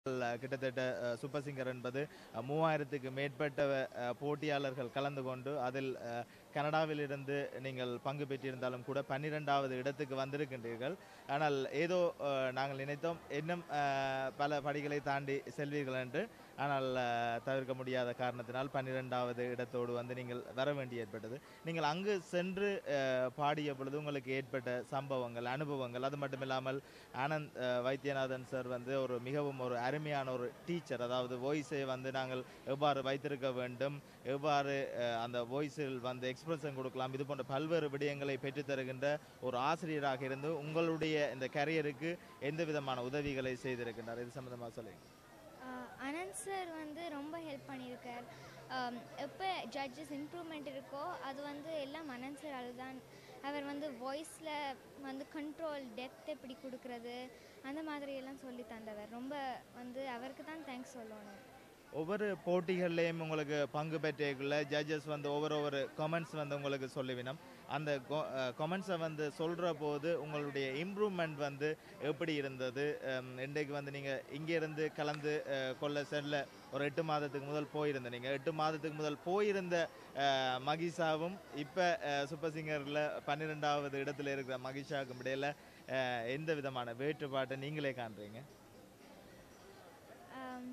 அஹ், கிட்டத்தட்ட அஹ், super singer என்பது அஹ், மூவாயிரத்துக்கு மேற்பட்ட அஹ், போட்டியாளர்கள் கலந்து கொண்டு அதில் அஹ், கனடாவிலிருந்து நீங்கள் பங்கு பெற்றிருந்தாலும் கூட பன்னிரெண்டாவது இடத்துக்கு வந்திருக்கின்றீர்கள் ஆனால் ஏதோ அஹ், நாங்கள் நினைத்தோம் இன்னும் அஹ், பல படிகளை தாண்டி செல்வீர்கள் என்று ஆனால் அஹ், தவிர்க்க முடியாத காரணத்தினால் பன்னிரெண்டாவது இடத்தோடு வந்து நீங்கள் வர வேண்டி ஏற்பட்டது நீங்கள் அங்கு சென்று அஹ், பாடிய பொழுது உங்களுக்கு ஏற்பட்ட சம்பவங்கள் அனுபவங்கள் அது மட்டும் இல்லாமல் ஆனந்த் அஹ், வைத்தியநாதன் சார் வந்து ஒரு மிகவும் ஒரு அருமையான ஒரு டீச்சர் அதாவது வாய்ஸை வந்து நாங்கள் எவ்வாறு வைத்திருக்க வேண்டும் எவ்வாறு அஹ், அந்த வாய்ஸில் வந்து எக்ஸ்பிரஷன் கொடுக்கலாம் இது போன்ற பல்வேறு விடயங்களை பெற்றுத் தருகின்ற ஒரு ஆசிரியராக இருந்து உங்களுடைய இந்த கரியருக்கு எந்த விதமான உதவிகளை செய்திருக்கின்றார் இது சம்பந்தமாக சொல்லுங்க ஆஹ் அனந்த் சார் வந்து ரொம்ப ஹெல்ப் பண்ணியிருக்கார் ஆம், எப்போ ஜட்ஜஸ் இம்ப்ரூவ்மெண்ட் இருக்கோ அது வந்து எல்லாம் அனந்த் சார் தான் அவர் வந்து வாய்ஸில் வந்து கண்ட்ரோல் டெப்த் எப்படி கொடுக்கறது அந்த மாதிரி எல்லாம் சொல்லி தந்தவர் ரொம்ப வந்து அவருக்கு தான் தேங்க்ஸ் சொல்லணும் ஒவ்வொரு போட்டிகள்லையும் உங்களுக்கு பங்கு பெற்றக்குள்ள ஜட்ஜஸ் வந்து ஒவ்வொரு ஒவ்வொரு கமெண்ட்ஸ் வந்து உங்களுக்கு சொல்லிவினோம் அந்த கமெண்ட்ஸை வந்து சொல்கிற போது உங்களுடைய இம்ப்ரூவ்மெண்ட் வந்து எப்படி இருந்தது அம், இன்றைக்கு வந்து நீங்கள் இங்கேருந்து கலந்து அஹ், கொள்ள செல்ல ஒரு எட்டு மாதத்துக்கு முதல் போயிருந்த நீங்கள் எட்டு மாதத்துக்கு முதல் போயிருந்த அஹ், மகிஷாவும் இப்போ சூப்பர் சிங்கரில் பன்னிரெண்டாவது இடத்துல இருக்கிற மகிஷாவுக்கும் இடையில அஹ், எந்த விதமான வேற்றுப்பாட்டை நீங்களே காண்றீங்க ஆம்,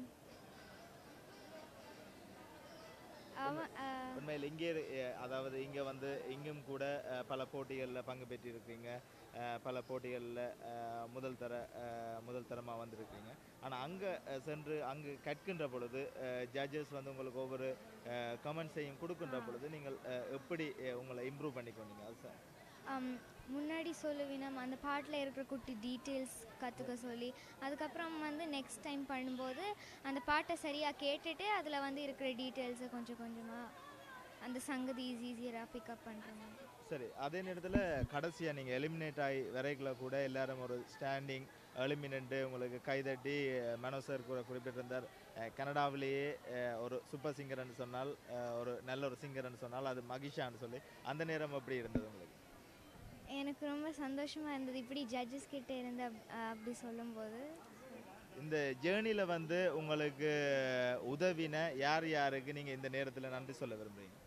அவன் ஆஹ், உண்மையில் இங்கே இரு- அஹ் அதாவது இங்கே வந்து இங்கும் கூட அஹ், பல போட்டிகளில் பங்கு பெற்றிருக்கீங்க அஹ், பல போட்டிகளில் முதல் தர அஹ், முதல் தரமாக வந்திருக்கீங்க ஆனால் அங்கே சென்று அங்கு கற்கின்ற பொழுது ஜட்ஜஸ் வந்து உங்களுக்கு ஒவ்வொரு கமெண்ட்ஸையும் கொடுக்கின்ற பொழுது நீங்கள் அஹ், எப்படி அஹ், உங்களை இம்ப்ரூவ் பண்ணிக்கொண்டீங்க அது சார் ஆம், முன்னாடி சொல்லுவினம் அந்த பாட்டில் இருக்கிற குட்டி டீட்டெயில்ஸ் கற்றுக்க சொல்லி அதுக்கப்புறம் வந்து நெக்ஸ்ட் டைம் பண்ணும்போது அந்த பாட்டை சரியாக கேட்டுட்டு அதில் வந்து இருக்கிற டீட்டெயில்ஸை கொஞ்சம் கொஞ்சமாக அந்த சங்கதி ஈஸியராக பிக்கப் பண்ணுறோம் சரி அதே நேரத்தில் கடைசியாக நீங்கள் எலிமினேட் ஆகி வரைக்குள்ள கூட எல்லாரும் ஒரு ஸ்டாண்டிங் எலிமினேட்டு உங்களுக்கு கைதட்டி அஹ், மனோ சார் கூட குறிப்பிட்டிருந்தார் அஹ், கனடாவிலேயே அஹ், ஒரு சூப்பர் சிங்கர்னு சொன்னால் அஹ், ஒரு நல்ல ஒரு சிங்கர்னு சொன்னால் அது மகிஷான்னு சொல்லி அந்த நேரம் எப்படி இருந்தது உங்களுக்கு எனக்கு ரொம்ப சந்தோஷமாக இருந்தது இப்படி ஜட்ஜஸ் கிட்ட இருந்து அப்- அப்படி சொல்லும்போது இந்த ஜேர்னியில் வந்து உங்களுக்கு உதவின யார் யாருக்கு நீங்கள் இந்த நேரத்தில் நன்றி சொல்ல விரும்புறீங்க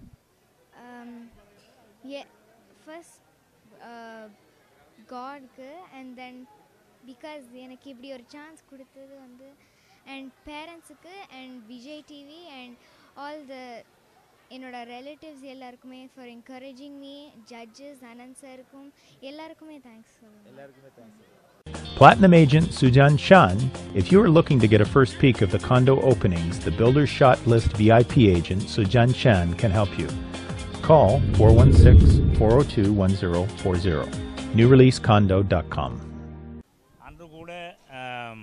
ஏ ஃபர்ஸ்ட் காட்க்கு அண்ட் தென் பிகாஸ் எனக்கு இப்படி ஒரு சான்ஸ் கொடுத்தது வந்து அண்ட் பேரண்ட்ஸுக்கு and Vijay TV and all the என்னோட ரிலேட்டிவ்ஸ் எல்லாருக்குமே for encouraging me judges Anand சாருக்கும் எல்லாருக்குமே தேங்க்ஸ் சொல்லணும் எல்லாருக்குமே thanks Platinum agent Sujan Shan, if you are looking to get a first peek of the condo openings, the Builder's Shot List VIP agent Sujan Shan can help you. Call 416 402 1040. NewReleaseCondo.com. அன்று கூட ஆம்,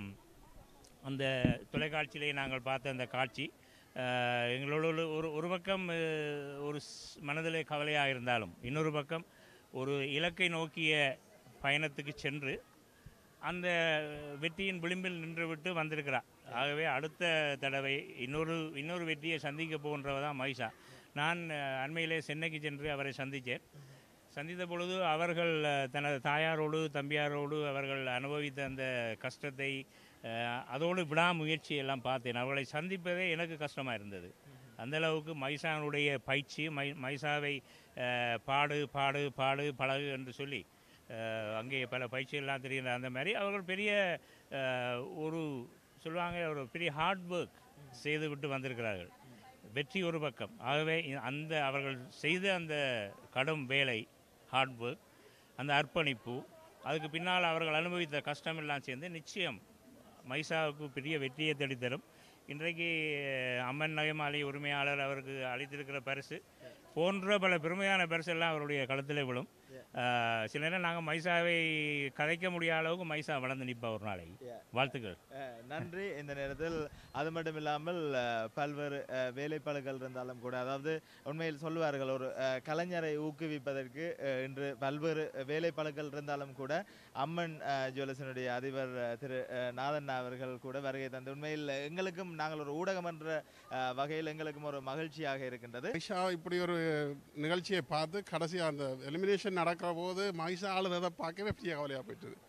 அந்த தொலைக்காட்சியிலே நாங்கள் பார்த்த அந்த காட்சி ஆஹ், எங்களோட ஒரு- ஒரு ஒரு பக்கம் அஹ், ஒரு ஸ்- மனதிலே கவலையாக இருந்தாலும் இன்னொரு பக்கம் ஒரு இலக்கை நோக்கிய பயணத்துக்கு சென்று அந்த வெற்றியின் விளிம்பில் நின்றுவிட்டு வந்திருக்கிறார் ஆகவே அடுத்த தடவை இன்னொரு இன்னொரு வெற்றியை சந்திக்க போகின்றவ தான் மைசா நான் அஹ், அண்மையிலே சென்னைக்கு சென்று அவரை சந்தித்தேன் சந்தித்த பொழுது அவர்கள் அஹ், தனது தாயாரோடு தம்பியாரோடு அவர்கள் அனுபவித்த அந்த கஷ்டத்தை அஹ், அதோடு விடாமுயற்சி எல்லாம் பார்த்தேன் அவர்களை சந்திப்பதே எனக்கு கஷ்டமாக இருந்தது அந்த அளவுக்கு மைசானுடைய பயிற்சி மை மைசாவை அஹ், பாடு பாடு பாடு பழகு என்று சொல்லி அஹ், அங்கே பல பயிற்சிகள்லாம் தெரிகிற அந்த மாதிரி அவர்கள் பெரிய அஹ், ஒரு சொல்லுவாங்க ஒரு பெரிய ஹார்ட் ஒர்க் செய்து விட்டு வந்திருக்கிறார்கள் வெற்றி ஒரு பக்கம் ஆகவே இ- அந்த அவர்கள் செய்த அந்த கடும் வேலை ஹார்ட் ஒர்க் அந்த அர்ப்பணிப்பு அதுக்கு பின்னால் அவர்கள் அனுபவித்த கஷ்டமெல்லாம் சேர்ந்து நிச்சயம் மைசாவுக்கு பெரிய வெற்றியை தேடித்தரும் இன்றைக்கு அஹ், அம்மன் நகைமாலை உரிமையாளர் அவருக்கு அளித்திருக்கிற பரிசு போன்ற பல பெருமையான பரிசெல்லாம் அவருடைய களத்திலே விழும் அஹ், சில நேரம் நாங்கள் மைசாவை கதைக்க முடியாத அளவுக்கு மைசா வளர்ந்து நிற்பா ஒரு நாளைக்கு Yeah. வாழ்த்துக்கள் அஹ் நன்றி இந்த நேரத்தில் அது மட்டும் இல்லாமல் அஹ், பல்வேறு அஹ், வேலைப்பாடுகள் இருந்தாலும் கூட அதாவது உண்மையில் சொல்லுவார்கள் ஒரு அஹ், கலைஞரை ஊக்குவிப்பதற்கு அஹ், இன்று பல்வேறு வேலைப்பாடுகள் இருந்தாலும் கூட அம்மன் அஹ், ஜுவல்லர்ஸினுடைய அதிபர் அஹ், திரு அஹ், நாதன் அவர்கள் கூட வருகை தந்து உண்மையில் எங்களுக்கும் நாங்கள் ஒரு ஊடகம் என்ற அஹ், வகையில் எங்களுக்கும் ஒரு மகிழ்ச்சியாக இருக்கின்றது மைஷா இப்படி ஒரு நிகழ்ச்சியை பார்த்து கடைசியாக அந்த எலிமினேஷன் நடக்கிற போது மைஷா ஆளுதை பார்க்கவே பெரிய கவலையாக போயிட்டுது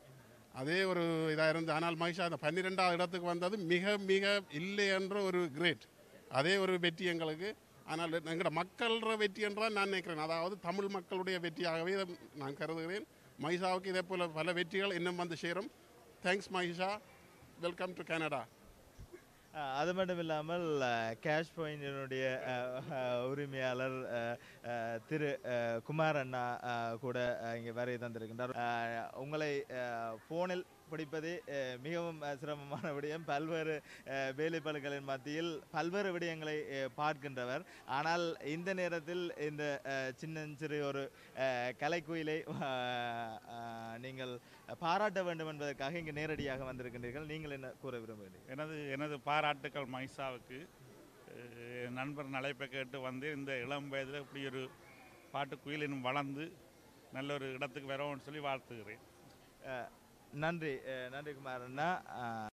அதே ஒரு இதாக இருந்து ஆனால் மகிஷா அந்த பன்னிரெண்டாவது இடத்துக்கு வந்தது மிக மிக இல்லை என்ற ஒரு கிரேட் அதே ஒரு வெற்றி எங்களுக்கு ஆனால் எங்களோட மக்களோட வெற்றி என்றால் நான் நினைக்கிறேன் அதாவது தமிழ் மக்களுடைய வெற்றியாகவே இதை நான் கருதுகிறேன் மகிஷாவுக்கு இதே போல் பல வெற்றிகள் இன்னும் வந்து சேரும் thanks Mahisha welcome to Canada ah அது மட்டும் இல்லாமல் கேஷ் பாயிண்டினுடைய உரிமையாளர் அஹ், அஹ், திரு அஹ், குமார் அண்ணா அஹ், கூட அஹ், இங்கே வருகை தந்திருக்கின்றார் அஹ், உங்களை ஃபோனில் படிப்பதே அஹ், மிகவும் அஹ், சிரமமான விடயம் பல்வேறு அஹ், வேலைப்பளுக்களின் மத்தியில் பல்வேறு விடயங்களை அஹ், பார்க்கின்றவர் ஆனால் இந்த நேரத்தில் இந்த அஹ், சின்னஞ்சிறு ஒரு அஹ், கலைக்குயிலை அஹ், அஹ், நீங்கள் பாராட்ட வேண்டும் என்பதற்காக இங்கு நேரடியாக வந்திருக்கின்றீர்கள் நீங்கள் என்ன கூற விரும்புகிறீர்கள் எனது எனது பாராட்டுக்கள் மைசாவுக்கு அஹ் நண்பர் அழைப்பை கேட்டு வந்து இந்த இளம் வயதில் இப்படி ஒரு பாட்டு குயிலினும் வளர்ந்து நல்ல ஒரு இடத்துக்கு வரவும்னு சொல்லி வாழ்த்துகிறேன் அஹ் நன்றி அஹ் நன்றி குமார் அண்ணா அஹ்